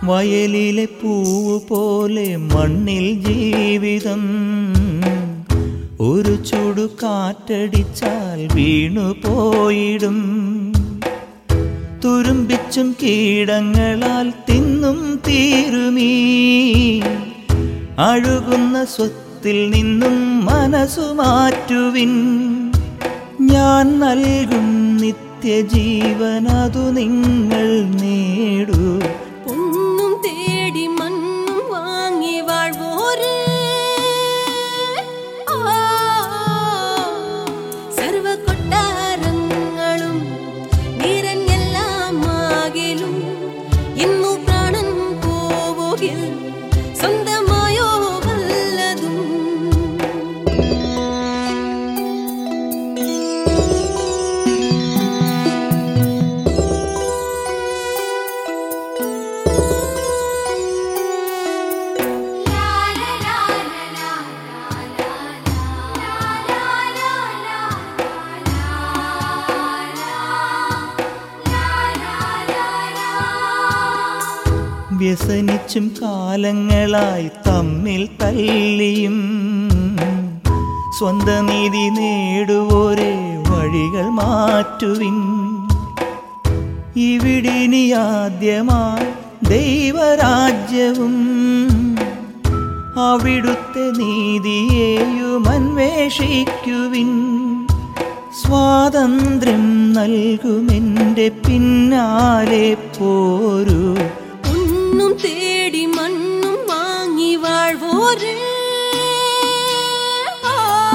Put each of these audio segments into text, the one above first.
വയലിലെ പൂവ് പോലെ മണ്ണിൽ ജീവിതം ഒരു ചുടു കാറ്റടിച്ചാൽ വീണു പോയിടും തുരുമ്പിച്ചും കീടങ്ങളാൽ തിന്നും തീരുമീ അഴുകുന്ന സ്വത്തിൽ നിന്നും മനസ്സു മാറ്റുവിൻ ഞാൻ നൽകും നിത്യജീവൻ അതു നിങ്ങൾ നേടൂ പൊന്നും തേടി മണ്ണും വാങ്ങി വാഴ്വോര് ആ, സർവ കൊട്ടാരങ്ങളും നിറഞ്ഞെല്ലാം ആകിലും ഇന്നു പ്രാണൻ പോവുകിൽ സ്വന്തമായോ വല്ലതും വ്യസനിച്ചും കാലങ്ങളായി തമ്മിൽ തല്ലിയും സ്വന്തനീതി നേടുവോരെ വഴികൾ മാറ്റുവിൻ ഇവിടിനി ആദ്യമായി ദൈവരാജ്യവും അവിടുത്തെ നീതിയെയും അന്വേഷിക്കുവിൻ സ്വാതന്ത്ര്യം നൽകുമെൻ്റെ പിന്നാലെ പോരൂ ഒന്നും തേടി മണ്ണും വാങ്ങി വാഴ്വോര് ആ,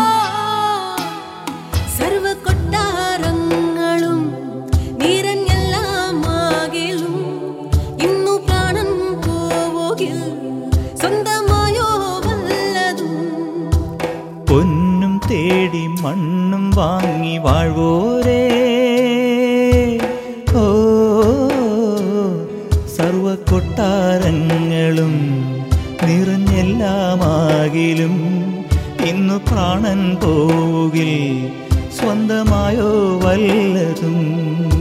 സർവ കൊട്ടാരങ്ങളും നിറഞ്ഞെല്ലാം ആകിലും ഇന്നു പ്രാണൻ പോവുകിൽ സ്വന്തമായോ വല്ലതും പൊന്നും തേടി മണ്ണും വാങ്ങി വാഴ്വോരേ ഓ സർവ കൊട്ടാരങ്ങളും നിറഞ്ഞെല്ലാമാകിലും ഇന്നു പ്രാണൻ പോകിൽ സ്വന്തമായോ വല്ലതും